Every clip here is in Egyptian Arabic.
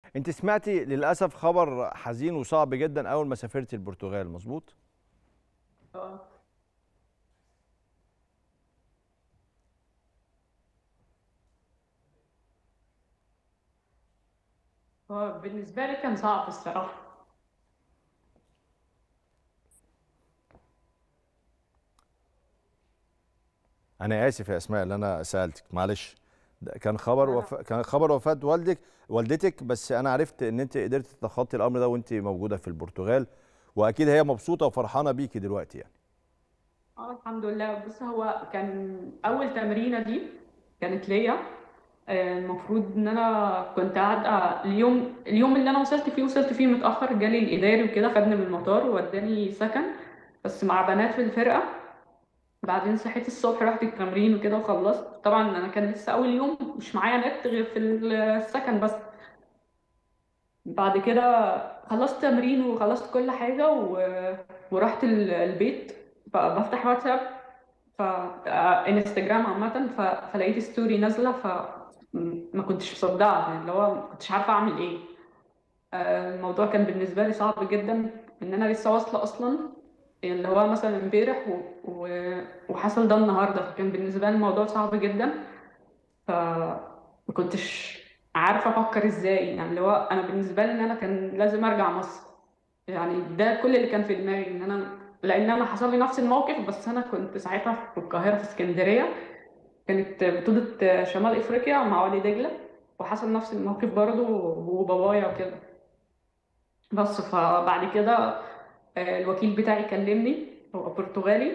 انت سمعتي للاسف خبر حزين وصعب جدا اول ما سافرتي البرتغال مظبوط اه هو بالنسبة لي كان صعب الصراحة انا اسف يا اسماء اللي انا سالتك معلش ده كان خبر لا لا وف... كان خبر وفاه والدك والدتك بس انا عرفت ان انت قدرت تتخطي الامر ده وانت موجوده في البرتغال واكيد هي مبسوطه وفرحانه بيكي دلوقتي يعني اه الحمد لله بص هو كان أول تمرينة دي كانت ليا آه، المفروض إن أنا كنت قاعدة اليوم اليوم اللي أنا وصلت فيه وصلت فيه متأخر جالي الإداري وكده خدني من المطار ووداني سكن بس مع بنات في الفرقة بعدين صحيت الصبح رحت التمرين وكده وخلصت طبعا أنا كان لسه أول يوم مش معايا نت غير في السكن بس بعد كده خلصت تمرين وخلصت كل حاجة و... ورحت ال- البيت فبفتح واتساب ف آه، انستجرام عامة ف... فلقيت ستوري نازلة ف م- ما كنتش مصدقة يعني اللي هو ما كنتش عارفة أعمل إيه آه، الموضوع كان بالنسبة لي صعب جدا إن أنا لسه واصلة أصلا اللي هو مثلا امبارح و... و... وحصل ده النهاردة فكان بالنسبة لي الموضوع صعب جدا فما كنتش عارفة أفكر إزاي يعني اللي هو أنا بالنسبة لي إن أنا كان لازم أرجع مصر يعني ده كل اللي كان في دماغي إن أنا لأن أنا حصل لي نفس الموقف بس أنا كنت ساعتها في القاهرة في اسكندرية كانت بطولة شمال أفريقيا مع وادي دجلة وحصل نفس الموقف برضه وبابايا وكده بس فبعد كده آه، الوكيل بتاعي كلمني هو برتغالي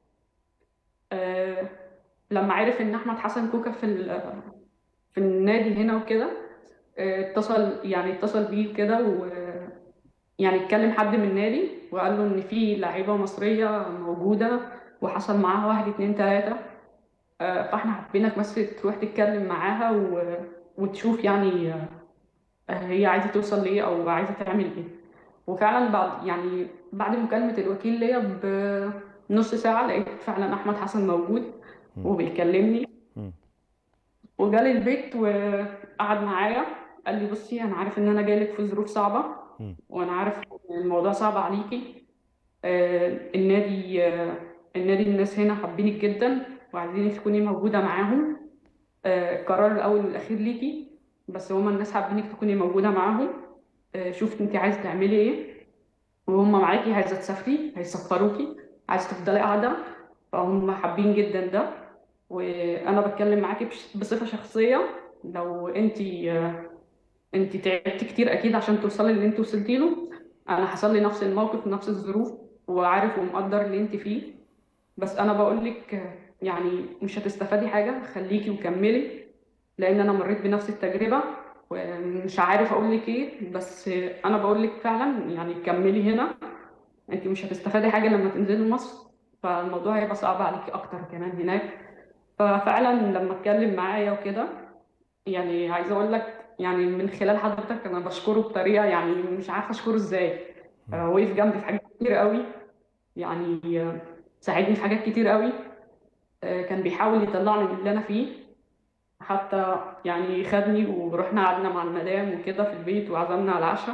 آه، لما عرف إن أحمد حسن كوكا في ال- في النادي هنا وكده آه، اتصل يعني اتصل بيه كده و يعني اتكلم حد من النادي وقال له إن في لعيبة مصرية موجودة وحصل معاها واحد اتنين تلاتة آه، فاحنا حبينك بس تروح تتكلم معاها و... وتشوف يعني آه، هي عايزة توصل لإيه أو عايزة تعمل إيه وفعلا بعد يعني بعد مكالمة الوكيل ليا بنص ساعة لقيت فعلا أحمد حسن موجود مم. وبيكلمني مم. وجالي البيت وقعد معايا قال لي بصي أنا عارف إن أنا جايلك في ظروف صعبة مم. وأنا عارف إن الموضوع صعب عليكي آه، النادي آه، النادي الناس هنا حابينك جدا وعايزينك تكوني موجودة معاهم آه، القرار الأول والأخير ليكي بس هما الناس حابينك تكوني موجودة معاهم آه، شوفي انت عايزة تعملي ايه وهم معاكي عايزة تسافري هيسفروكي عايزة تفضلي قاعدة فهم حابين جدا ده وأنا بتكلم معاكي بش- بصفة شخصية لو انت آه، انت تعبتي كتير أكيد عشان توصلي اللي انت وصلتي له أنا حصل لي نفس الموقف نفس الظروف وعارف ومقدر اللي انت فيه بس انا بقول لك يعني مش هتستفادي حاجه خليكي وكملي لان انا مريت بنفس التجربه ومش عارف اقول لك ايه بس انا بقول لك فعلا يعني كملي هنا انت مش هتستفادي حاجه لما تنزلي مصر فالموضوع هيبقى صعب عليكي اكتر كمان هناك ففعلا لما اتكلم معايا وكده يعني عايزه اقول لك يعني من خلال حضرتك انا بشكره بطريقه يعني مش عارفه اشكره ازاي آه، وقف جنبي في حاجات كتير قوي يعني آه، ساعدني في حاجات كتير قوي آه، كان بيحاول يطلعني من اللي انا فيه حتى يعني خدني ورحنا قعدنا مع المدام وكده في البيت وعزمنا على العشاء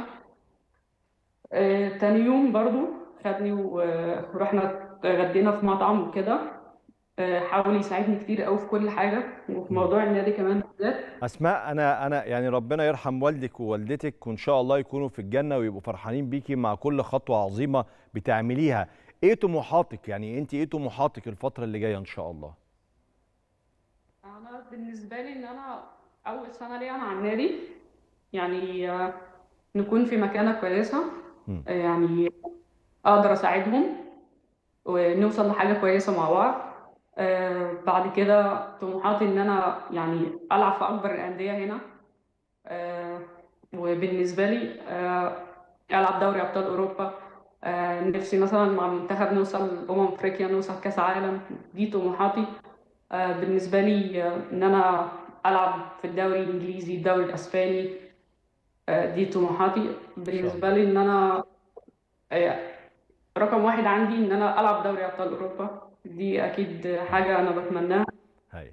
آه، تاني يوم برضو خدني و- ورحنا غدينا في مطعم وكده آه، حاول يساعدني كتير قوي في كل حاجة وفي مم. موضوع النادي كمان بالذات اسماء انا انا يعني ربنا يرحم والدك ووالدتك وان شاء الله يكونوا في الجنه ويبقوا فرحانين بيكي مع كل خطوه عظيمه بتعمليها ايه طموحاتك يعني انت ايه طموحاتك الفتره اللي جايه ان شاء الله انا بالنسبة لي ان انا اول سنة ليا انا على النادي يعني آه، نكون في مكانة كويسة مم. آه، يعني اقدر اساعدهم ونوصل لحاجة كويسة مع بعض آه، بعد كده طموحاتي إن أنا يعني ألعب في أكبر الأندية هنا آه، وبالنسبة لي آه، ألعب دوري أبطال أوروبا آه، نفسي مثلا مع المنتخب نوصل أمم أفريقيا نوصل كأس عالم دي طموحاتي آه، بالنسبة لي آه، إن أنا ألعب في الدوري الإنجليزي الدوري الأسباني آه، دي طموحاتي ان شاء بالنسبة الله لي إن أنا آه، رقم واحد عندي إن أنا ألعب دوري أبطال أوروبا دي أكيد حاجة أنا بتمناها هاي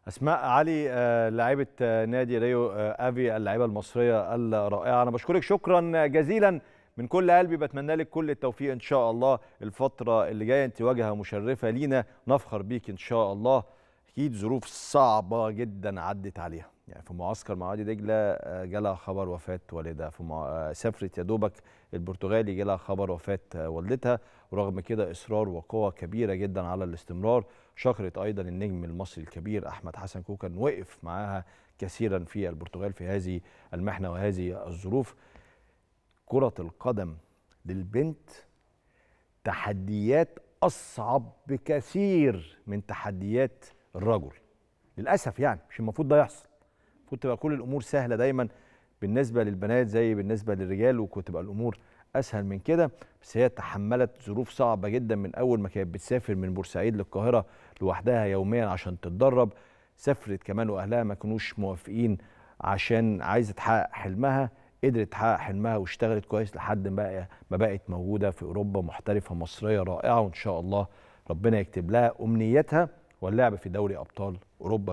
اسماء علي آه، لاعبه آه، نادي ريو آه، افي اللاعبه المصريه الرائعه انا بشكرك شكرا جزيلا من كل قلبي بتمنى لك كل التوفيق ان شاء الله الفتره اللي جايه انت واجهه مشرفه لينا نفخر بيك ان شاء الله اكيد ظروف صعبه جدا عدت عليها يعني في معسكر مع وادي دجله آه، جالها خبر وفاه والدها في مع... آه، سافرت يا دوبك البرتغالي جالها خبر وفاه آه، والدتها ورغم كده اصرار وقوه كبيره جدا على الاستمرار شكرت ايضا النجم المصري الكبير احمد حسن كوكا وقف معاها كثيرا في البرتغال في هذه المحنه وهذه الظروف كره القدم للبنت تحديات اصعب بكثير من تحديات الرجل للاسف يعني مش المفروض ده يحصل المفروض تبقى كل الامور سهله دايما بالنسبه للبنات زي بالنسبه للرجال وكنت تبقى الامور اسهل من كده بس هي تحملت ظروف صعبه جدا من اول ما كانت بتسافر من بورسعيد للقاهره لوحدها يوميا عشان تتدرب سافرت كمان واهلها ما كانوش موافقين عشان عايزه تحقق حلمها قدرت تحقق حلمها واشتغلت كويس لحد ما ما بقت موجوده في اوروبا محترفه مصريه رائعه وان شاء الله ربنا يكتب لها امنيتها واللعب في دوري ابطال اوروبا